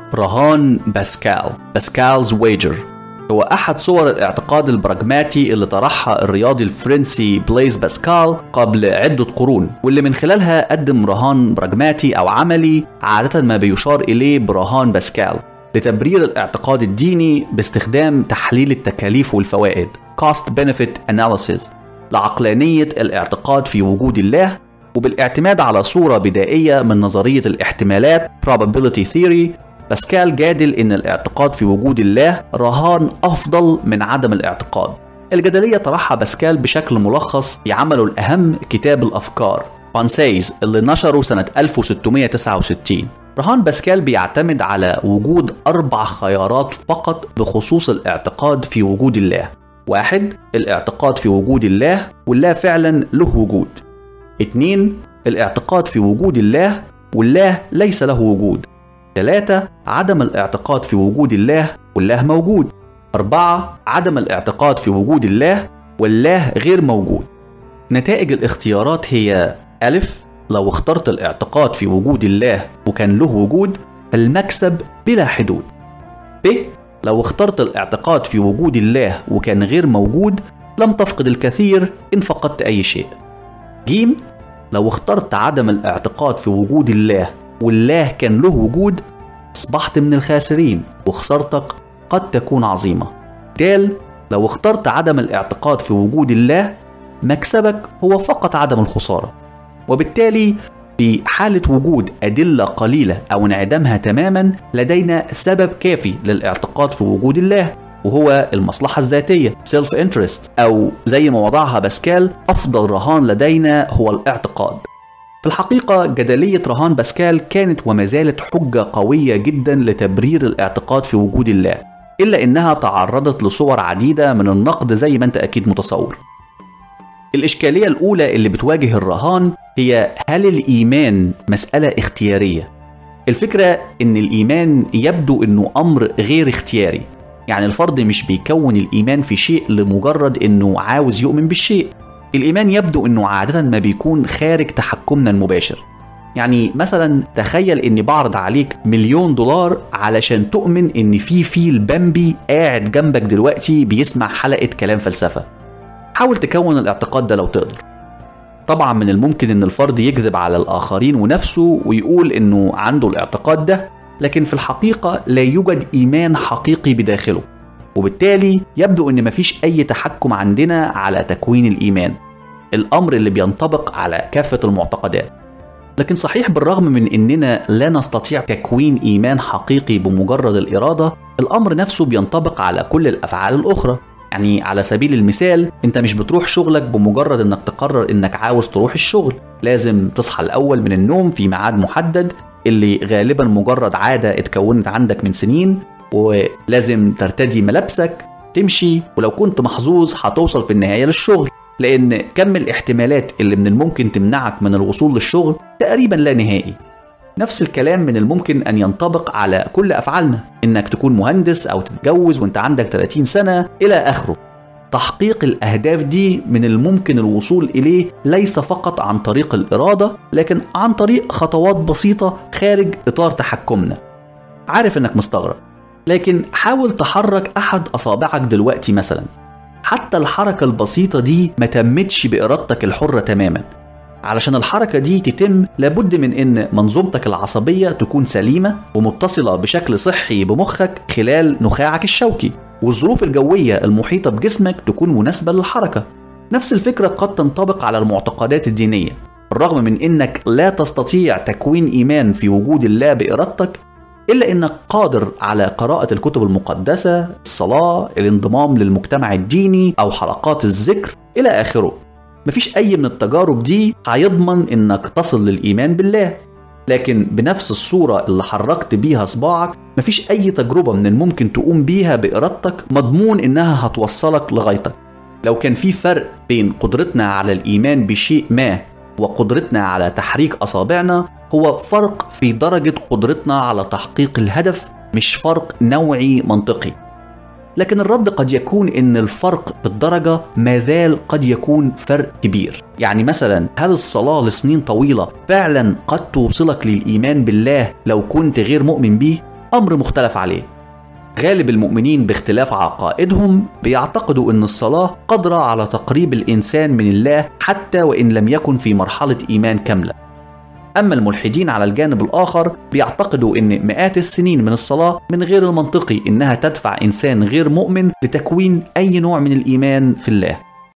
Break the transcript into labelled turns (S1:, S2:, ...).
S1: رهان باسكال باسكالز ويجر هو أحد صور الاعتقاد البراجماتي اللي طرحها الرياضي الفرنسي بليز باسكال قبل عدة قرون واللي من خلالها قدم رهان براجماتي أو عملي عادة ما بيشار إليه برهان باسكال لتبرير الاعتقاد الديني باستخدام تحليل التكاليف والفوائد Cost Benefit Analysis لعقلانية الاعتقاد في وجود الله وبالاعتماد على صورة بدائية من نظرية الاحتمالات Probability Theory باسكال جادل ان الاعتقاد في وجود الله رهان افضل من عدم الاعتقاد الجدلية طرحها باسكال بشكل ملخص في عمله الأهم كتاب الأفكار بانسيز اللي نشره سنة 1669 رهان باسكال بيعتمد على وجود أربع خيارات فقط بخصوص الاعتقاد في وجود الله واحد الاعتقاد في وجود الله والله فعلا له وجود اتنين الاعتقاد في وجود الله والله ليس له وجود ثلاثة عدم الاعتقاد في وجود الله والله موجود أربعة عدم الاعتقاد في وجود الله والله غير موجود نتائج الاختيارات هي ألف لو اخترت الاعتقاد في وجود الله وكان له وجود المكسب بلا حدود ب لو اخترت الاعتقاد في وجود الله وكان غير موجود لم تفقد الكثير إن فقدت أي شيء ج لو اخترت عدم الاعتقاد في وجود الله والله كان له وجود أصبحت من الخاسرين وخسارتك قد تكون عظيمة د لو اخترت عدم الاعتقاد في وجود الله مكسبك هو فقط عدم الخسارة وبالتالي في حالة وجود أدلة قليلة أو انعدامها تماما لدينا سبب كافي للاعتقاد في وجود الله وهو المصلحة الذاتية self interest أو زي ما وضعها باسكال أفضل رهان لدينا هو الاعتقاد في الحقيقة جدلية رهان باسكال كانت وما زالت حجة قوية جدا لتبرير الاعتقاد في وجود الله إلا إنها تعرضت لصور عديدة من النقد زي ما أنت أكيد متصور الإشكالية الأولى اللي بتواجه الرهان هي هل الإيمان مسألة اختيارية؟ الفكرة إن الإيمان يبدو إنه أمر غير اختياري يعني الفرد مش بيكون الإيمان في شيء لمجرد إنه عاوز يؤمن بالشيء الإيمان يبدو إنه عادة ما بيكون خارج تحكمنا المباشر يعني مثلا تخيل اني بعرض عليك مليون دولار علشان تؤمن ان في فيل بامبي قاعد جنبك دلوقتي بيسمع حلقة كلام فلسفة حاول تكون الاعتقاد ده لو تقدر طبعا من الممكن ان الفرد يكذب على الاخرين ونفسه ويقول انه عنده الاعتقاد ده لكن في الحقيقة لا يوجد ايمان حقيقي بداخله وبالتالي يبدو ان مفيش اي تحكم عندنا على تكوين الايمان الامر اللي بينطبق على كافة المعتقدات لكن صحيح بالرغم من اننا لا نستطيع تكوين ايمان حقيقي بمجرد الاراده الامر نفسه بينطبق على كل الافعال الاخرى يعني على سبيل المثال انت مش بتروح شغلك بمجرد انك تقرر انك عاوز تروح الشغل لازم تصحى الاول من النوم في ميعاد محدد اللي غالبا مجرد عاده اتكونت عندك من سنين ولازم ترتدي ملابسك تمشي ولو كنت محظوظ هتوصل في النهايه للشغل لان كم الاحتمالات اللي من الممكن تمنعك من الوصول للشغل تقريبا لا نهائي نفس الكلام من الممكن ان ينطبق على كل افعالنا انك تكون مهندس او تتجوز وانت عندك 30 سنه الى اخره تحقيق الاهداف دي من الممكن الوصول اليه ليس فقط عن طريق الاراده لكن عن طريق خطوات بسيطه خارج اطار تحكمنا عارف انك مستغرب لكن حاول تحرك احد اصابعك دلوقتي مثلا حتى الحركه البسيطه دي ما تمتش بارادتك الحره تماما علشان الحركة دي تتم لابد من إن منظومتك العصبية تكون سليمة ومتصلة بشكل صحي بمخك خلال نخاعك الشوكي والظروف الجوية المحيطة بجسمك تكون مناسبة للحركة نفس الفكرة قد تنطبق على المعتقدات الدينية بالرغم من إنك لا تستطيع تكوين إيمان في وجود الله بإرادتك إلا إنك قادر على قراءة الكتب المقدسة الصلاة الانضمام للمجتمع الديني أو حلقات الذكر إلى آخره مفيش أي من التجارب دي هيضمن إنك تصل للإيمان بالله لكن بنفس الصورة اللي حركت بيها صباعك مفيش أي تجربة من الممكن تقوم بيها بإرادتك مضمون إنها هتوصلك لغايتك لو كان في فرق بين قدرتنا على الإيمان بشيء ما وقدرتنا على تحريك أصابعنا هو فرق في درجة قدرتنا على تحقيق الهدف مش فرق نوعي منطقي لكن الرد قد يكون ان الفرق في الدرجة مازال قد يكون فرق كبير يعني مثلا هل الصلاة لسنين طويلة فعلا قد توصلك للإيمان بالله لو كنت غير مؤمن بيه؟ أمر مختلف عليه غالب المؤمنين باختلاف عقائدهم بيعتقدوا ان الصلاه قادره على تقريب الانسان من الله حتى وان لم يكن في مرحله ايمان كامله اما الملحدين على الجانب الاخر بيعتقدوا ان مئات السنين من الصلاه من غير المنطقي انها تدفع انسان غير مؤمن لتكوين اي نوع من الايمان في الله